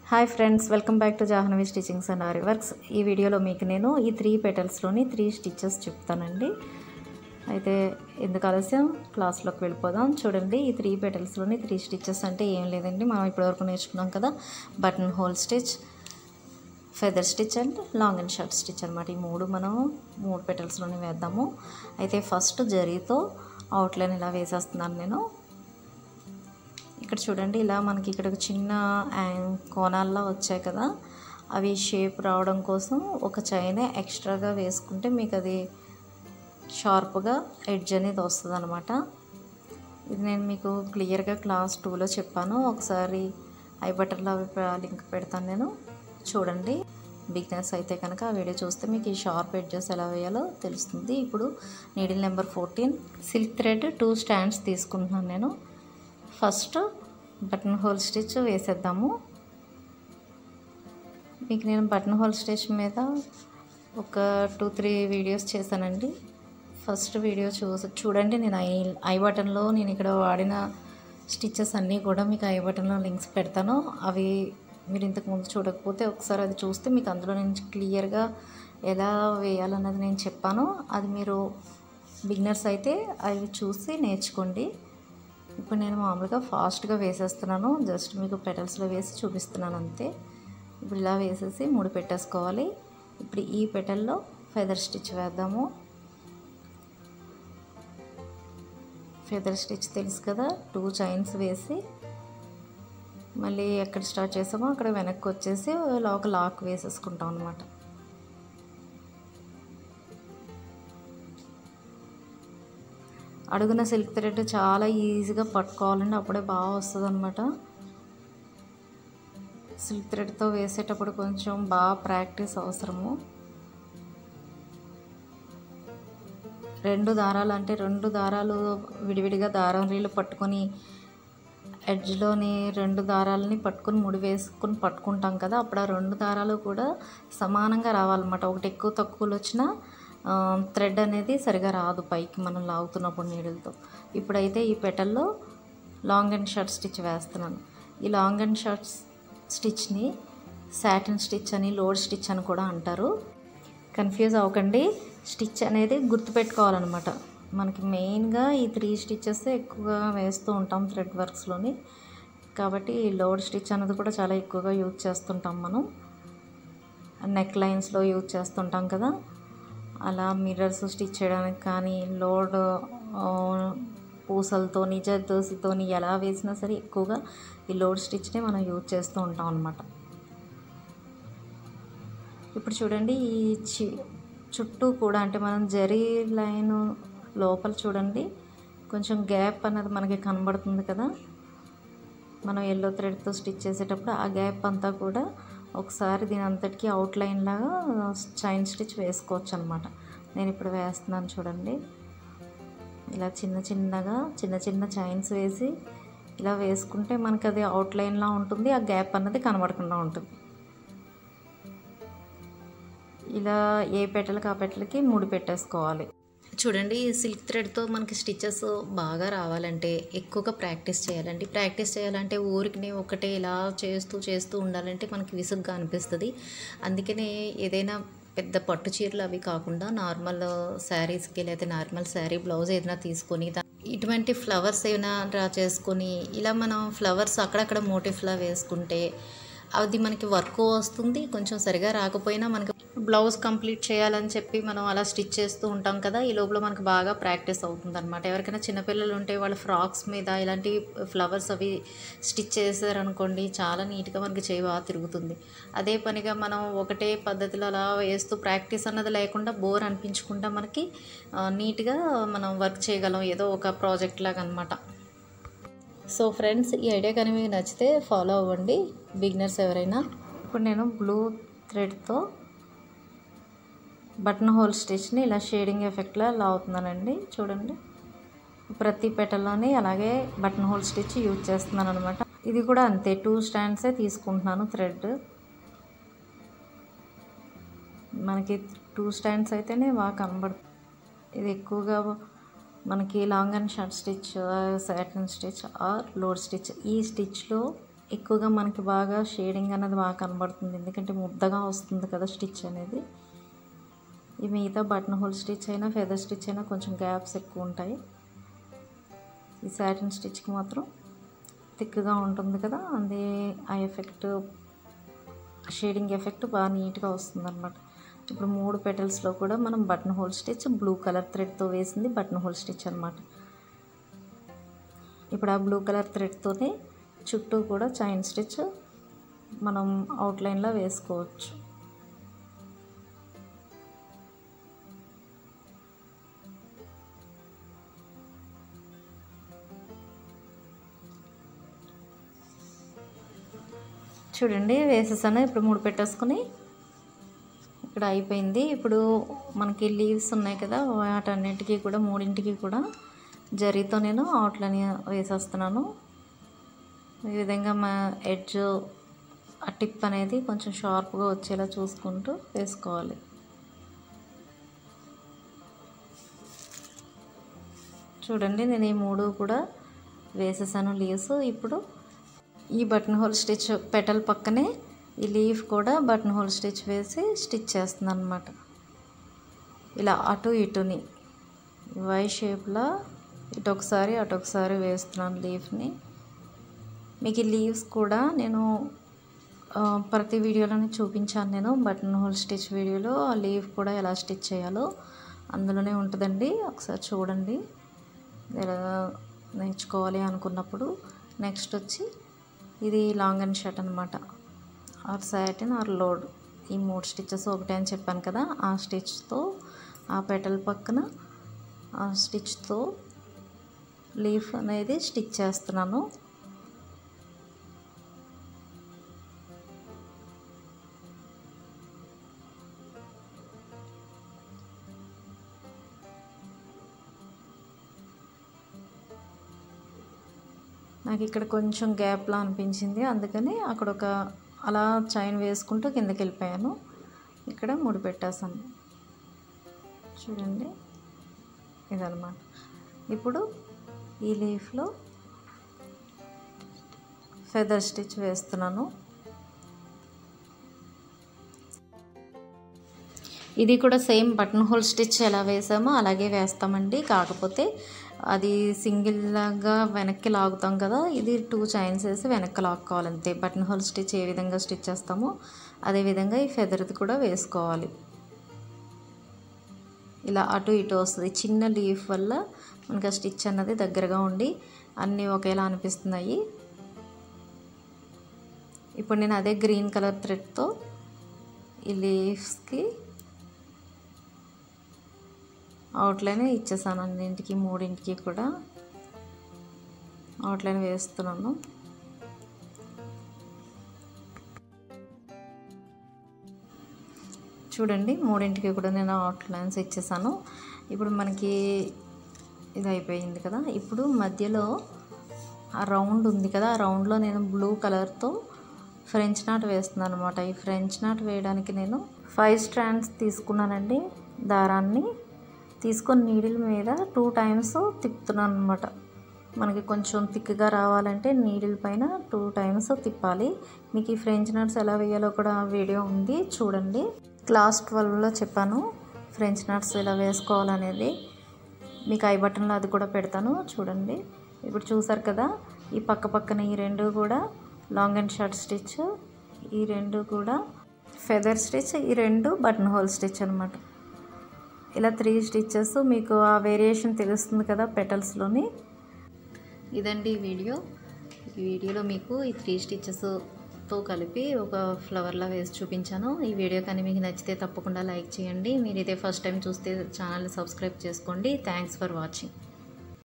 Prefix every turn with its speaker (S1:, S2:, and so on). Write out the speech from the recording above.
S1: hi friends welcome back to Jahnavi stitchings and aari works ఈ వీడియోలో మీకు నేను ఈ త్రీ పెటల్స్లోని త్రీ స్టిచెస్ చెప్తానండి అయితే ఎందుకు ఆలస్యం క్లాస్లోకి వెళ్ళిపోదాం చూడండి ఈ త్రీ పెటల్స్లోని త్రీ స్టిచెస్ అంటే ఏం లేదండి మనం ఇప్పటివరకు నేర్చుకున్నాం కదా button hole stitch feather stitch and long and short stitch అనమాట ఈ మూడు మనం మూడు పెటల్స్లోనే వేద్దాము అయితే ఫస్ట్ జరీతో అవుట్లైన్ ఇలా వేసేస్తున్నాను నేను ఇక్కడ చూడండి ఇలా మనకి ఇక్కడ ఒక చిన్న యాంగ్ కోణాల్లో వచ్చాయి కదా అవి షేప్ రావడం కోసం ఒక చైన్ ఎక్స్ట్రాగా వేసుకుంటే మీకు అది షార్ప్గా ఎడ్జ్ అనేది వస్తుంది అనమాట ఇది నేను మీకు క్లియర్గా క్లాస్ టూలో చెప్పాను ఒకసారి ఐ బటన్లో లింక్ పెడతాను నేను చూడండి బిగ్నెస్ అయితే కనుక ఆ వీడియో చూస్తే మీకు ఈ షార్ప్ ఎడ్జెస్ ఎలా వేయాలో తెలుస్తుంది ఇప్పుడు needle number fourteen silk thread two stands తీసుకుంటున్నాను నేను ఫస్ట్ బటన్ హోల్ స్టిచ్ వేసేద్దాము మీకు నేను బటన్ హోల్ స్టిచ్ మీద ఒక టూ త్రీ వీడియోస్ చేశానండి ఫస్ట్ వీడియో చూ చూడండి నేను ఐ ఐ బటన్లో నేను ఇక్కడ వాడిన స్టిచెస్ అన్నీ కూడా మీకు ఐ బటన్లో లింక్స్ పెడతాను అవి మీరు ఇంతకుముందు చూడకపోతే ఒకసారి అది చూస్తే మీకు అందులో నేను క్లియర్గా ఎలా వేయాలన్నది నేను చెప్పాను అది మీరు బిగినర్స్ అయితే అవి చూసి నేర్చుకోండి ఇప్పుడు నేను మామూలుగా ఫాస్ట్గా వేసేస్తున్నాను జస్ట్ మీకు పెటల్స్లో వేసి చూపిస్తున్నాను అంతే ఇప్పుడు ఇలా వేసేసి మూడు పెట్టేసుకోవాలి ఇప్పుడు ఈ పెటల్లో ఫెదర్ స్టిచ్ వేద్దాము ఫెదర్ స్టిచ్ తెలుసు కదా టూ చైన్స్ వేసి మళ్ళీ ఎక్కడ స్టార్ట్ చేసామో అక్కడ వెనక్కి వచ్చేసి ఒక లాక్ వేసేసుకుంటాం అనమాట అడుగున సిల్క్ థ్రెడ్ చాలా ఈజీగా పట్టుకోవాలండి అప్పుడే బాగా వస్తుంది అనమాట సిల్క్ థ్రెడ్తో వేసేటప్పుడు కొంచెం బాగా ప్రాక్టీస్ అవసరము రెండు దారాలు అంటే రెండు దారాలు విడివిడిగా దారం రీలు పట్టుకొని ఎడ్జ్లోని రెండు దారాలని పట్టుకొని ముడి వేసుకొని పట్టుకుంటాం కదా అప్పుడు ఆ రెండు దారాలు కూడా సమానంగా రావాలన్నమాట ఒకటి ఎక్కువ తక్కువలు వచ్చినా థ్రెడ్ అనేది సరిగా రాదు పైకి మనం లాగుతున్నప్పుడు నీడిల్తో ఇప్పుడైతే ఈ పెటల్లో లాంగ్ అండ్ షార్ట్ స్టిచ్ వేస్తున్నాను ఈ లాంగ్ అండ్ షార్ట్ స్టిచ్ని సాటిన్ స్టిచ్ అని లోడ్ స్టిచ్ అని కూడా అంటారు కన్ఫ్యూజ్ అవ్వకండి స్టిచ్ అనేది గుర్తుపెట్టుకోవాలన్నమాట మనకి మెయిన్గా ఈ త్రీ స్టిచెస్ ఎక్కువగా వేస్తూ ఉంటాం థ్రెడ్ వర్క్స్లోని కాబట్టి లోడ్ స్టిచ్ అనేది కూడా చాలా ఎక్కువగా యూజ్ చేస్తుంటాం మనం నెక్ లైన్స్లో యూజ్ చేస్తుంటాం కదా అలా మిర్రర్స్ స్టిచ్ చేయడానికి కానీ లోడ్ పూసలతోని జర్దోసితోని ఎలా వేసినా సరే ఎక్కువగా ఈ లోడ్ స్టిచ్ని మనం యూజ్ చేస్తూ ఉంటాం అనమాట ఇప్పుడు చూడండి ఈ చి చుట్టూ కూడా అంటే మనం జరీ లైన్ లోపల చూడండి కొంచెం గ్యాప్ అన్నది మనకి కనబడుతుంది కదా మనం ఎల్లో థ్రెడ్తో స్టిచ్ చేసేటప్పుడు ఆ గ్యాప్ అంతా కూడా ఒకసారి దీని అంతటికి అవుట్లైన్ లాగా చైన్ స్టిచ్ వేసుకోవచ్చు అనమాట నేను ఇప్పుడు వేస్తున్నాను చూడండి ఇలా చిన్న చిన్నగా చిన్న చిన్న చైన్స్ వేసి ఇలా వేసుకుంటే మనకి అది అవుట్లైన్లా ఉంటుంది ఆ గ్యాప్ అన్నది కనబడకుండా ఉంటుంది ఇలా ఏ పెట్టలకి ఆ పెట్టలకి మూడు పెట్టేసుకోవాలి చూడండి సిల్క్ థ్రెడ్తో మనకి స్టిచెస్ బాగా రావాలంటే ఎక్కువగా ప్రాక్టీస్ చేయాలండి ప్రాక్టీస్ చేయాలంటే ఊరికి ఒకటే ఇలా చేస్తూ చేస్తూ ఉండాలంటే మనకి విసుగ్గా అనిపిస్తుంది అందుకనే ఏదైనా పెద్ద పట్టు చీరలు అవి కాకుండా నార్మల్ శారీస్కి లేదా నార్మల్ శారీ బ్లౌజ్ ఏదైనా తీసుకొని ఇటువంటి ఫ్లవర్స్ ఏమైనా డ్రా చేసుకొని ఇలా మనం ఫ్లవర్స్ అక్కడక్కడ మోటిఫ్లా వేసుకుంటే అది మనకి వర్క్ వస్తుంది కొంచెం సరిగా రాకపోయినా మనకి బ్లౌజ్ కంప్లీట్ చేయాలని చెప్పి మనం అలా స్టిచ్ చేస్తూ ఉంటాం కదా ఈ లోపల మనకు బాగా ప్రాక్టీస్ అవుతుంది అనమాట ఎవరికైనా చిన్నపిల్లలు ఉంటే వాళ్ళ ఫ్రాక్స్ మీద ఇలాంటి ఫ్లవర్స్ అవి స్టిచ్ చేశారనుకోండి చాలా నీట్గా మనకి చేయి బాగా తిరుగుతుంది అదే పనిగా మనం ఒకటే పద్ధతిలో అలా వేస్తూ ప్రాక్టీస్ అన్నది లేకుండా బోర్ అనిపించకుండా మనకి నీట్గా మనం వర్క్ చేయగలం ఏదో ఒక ప్రాజెక్ట్ లాగా అనమాట సో ఫ్రెండ్స్ ఈ ఐడియా కానీ మీకు నచ్చితే ఫాలో అవ్వండి బిగినర్స్ ఎవరైనా ఇప్పుడు నేను బ్లూ థ్రెడ్తో బటన్ హోల్ స్టిచ్ని ఇలా షేడింగ్ ఎఫెక్ట్లో లావుతున్నానండి చూడండి ప్రతి పెట్టలోని అలాగే బటన్ హోల్ స్టిచ్ యూజ్ చేస్తున్నాను అనమాట ఇది కూడా అంతే టూ స్టాండ్సే తీసుకుంటున్నాను థ్రెడ్ మనకి టూ స్టాండ్స్ అయితేనే బాగా కనబడుతుంది ఇది ఎక్కువగా మనకి long and short stitch satin stitch or load stitch ఈ స్టిచ్లో ఎక్కువగా మనకి బాగా షేడింగ్ అనేది బాగా కనబడుతుంది ఎందుకంటే ముద్దగా వస్తుంది కదా స్టిచ్ అనేది ఈ మిగతా బటన్ హోల్ స్టిచ్ అయినా ఫెదర్ స్టిచ్ అయినా కొంచెం గ్యాప్స్ ఎక్కువ ఉంటాయి ఈ సాటిన్ స్టిచ్కి మాత్రం థిక్గా ఉంటుంది కదా అదే ఆ ఎఫెక్ట్ షేడింగ్ ఎఫెక్ట్ బాగా నీట్గా వస్తుంది అనమాట ఇప్పుడు మూడు పెటల్స్లో కూడా మనం button hole stitch blue colour థ్రెడ్తో వేసింది బటన్ హోల్ స్టిచ్ అనమాట ఇప్పుడు ఆ బ్లూ కలర్ థ్రెడ్తోనే చుట్టూ కూడా చైన్ స్టిచ్ మనం అవుట్లైన్లో వేసుకోవచ్చు చూడండి వేసేసాను ఇప్పుడు మూడు పెట్టేసుకుని ఇక్కడ అయిపోయింది ఇప్పుడు మనకి లీవ్స్ ఉన్నాయి కదా వాటన్నిటికీ కూడా మూడింటికి కూడా జరీతో నేను అవుట్లైన్ వేసేస్తున్నాను ఈ విధంగా మా ఎడ్జ్ ఆ టిప్ అనేది కొంచెం షార్ప్గా వచ్చేలా చూసుకుంటూ వేసుకోవాలి చూడండి నేను ఈ మూడు కూడా వేసేసాను లీవ్స్ ఇప్పుడు ఈ బటన్ హోల్ స్టిచ్ పెటల్ పక్కనే ఈ లీఫ్ కూడా బటన్ హోల్ స్టిచ్ వేసి స్టిచ్ చేస్తున్నాను అనమాట ఇలా అటు ఇటుని వై షేప్లో ఇటు ఒకసారి అటు ఒకసారి వేస్తున్నాను లీఫ్ని మీకు ఈ లీవ్స్ కూడా నేను ఆ, ప్రతి వీడియోలోనే చూపించాను నేను బటన్ హోల్ స్టిచ్ వీడియోలో ఆ లీవ్ కూడా ఎలా స్టిచ్ చేయాలో అందులోనే ఉంటుందండి ఒకసారి చూడండి ఎలా నేర్చుకోవాలి అనుకున్నప్పుడు నెక్స్ట్ వచ్చి ఇది లాంగ్ అండ్ షర్ట్ అనమాట ఆర్ సాటిన్ ఆర్ లోడ్ ఈ మూడు స్టిచ్చెస్ ఒకటే అని చెప్పాను కదా ఆ స్టిచ్తో ఆ పెటల్ పక్కన ఆ స్టిచ్తో లీఫ్ అనేది స్టిచ్ చేస్తున్నాను నాకు ఇక్కడ కొంచెం గ్యాప్లా అనిపించింది అందుకని అక్కడ ఒక అలా చైన్ వేసుకుంటూ కిందకి వెళ్ళిపోయాను ఇక్కడ ముడి పెట్టేసాను చూడండి ఇదన్నమాట ఇప్పుడు ఈ లీఫ్లో ఫెదర్ స్టిచ్ వేస్తున్నాను ఇది కూడా సేమ్ బటన్ హోల్ స్టిచ్ ఎలా వేసామో అలాగే వేస్తామండి కాకపోతే అది సింగిల్గా వెనక్కి లాగుతాం కదా ఇది టూ చైన్స్ వేసి వెనక్కి లాక్కోవాలంతే బటన్ హోల్ స్టిచ్ ఏ విధంగా స్టిచ్ చేస్తామో అదే విధంగా ఈ ఫెదర్ది కూడా వేసుకోవాలి ఇలా అటు ఇటు వస్తుంది చిన్న లీఫ్ వల్ల మనకి ఆ స్టిచ్ అన్నది దగ్గరగా ఉండి అన్నీ ఒకేలా అనిపిస్తున్నాయి ఇప్పుడు నేను అదే గ్రీన్ కలర్ థ్రెడ్తో ఈ లీవ్స్కి అవుట్లైన్ ఇచ్చేసాను అన్నింటికి మూడింటికి కూడా అవుట్లైన్ వేస్తున్నాను చూడండి మూడింటికి కూడా నేను అవుట్లైన్స్ ఇచ్చేసాను ఇప్పుడు మనకి ఇది అయిపోయింది కదా ఇప్పుడు మధ్యలో ఆ రౌండ్ ఉంది కదా ఆ రౌండ్లో నేను బ్లూ కలర్తో ఫ్రెంచ్ నాట్ వేస్తున్నాను అనమాట ఈ ఫ్రెంచ్ నాట్ వేయడానికి నేను ఫైవ్ స్ట్రాండ్స్ తీసుకున్నానండి దారాన్ని తీసుకొని నీడిల్ మీద టూ టైమ్స్ తిప్పుతున్నాను అనమాట మనకి కొంచెం థిక్గా రావాలంటే నీడిల్ పైన టూ టైమ్స్ తిప్పాలి మీకు ఈ ఫ్రెంచ్ నట్స్ ఎలా వేయాలో కూడా వీడియో ఉంది చూడండి క్లాస్ ట్వెల్వ్లో చెప్పాను ఫ్రెంచ్ నట్స్ ఎలా వేసుకోవాలనేది మీకు ఐ బటన్లో అది కూడా పెడతాను చూడండి ఇప్పుడు చూసారు కదా ఈ పక్క పక్కన ఈ రెండు కూడా లాంగ్ అండ్ షార్ట్ స్టిచ్ ఈ రెండు కూడా ఫెదర్ స్టిచ్ ఈ రెండు బటన్ హోల్ స్టిచ్ అనమాట ఇలా త్రీ స్టిచ్చెస్ మీకు ఆ వేరియేషన్ తెలుస్తుంది కదా పెటల్స్లోని ఇదండి ఈ వీడియో ఈ వీడియోలో మీకు ఈ త్రీ స్టిచ్చెస్తో కలిపి ఒక ఫ్లవర్లా వేసి చూపించాను ఈ వీడియో కానీ మీకు నచ్చితే తప్పకుండా లైక్ చేయండి మీరు ఇదే ఫస్ట్ టైం చూస్తే ఛానల్ సబ్స్క్రైబ్ చేసుకోండి థ్యాంక్స్ ఫర్ వాచింగ్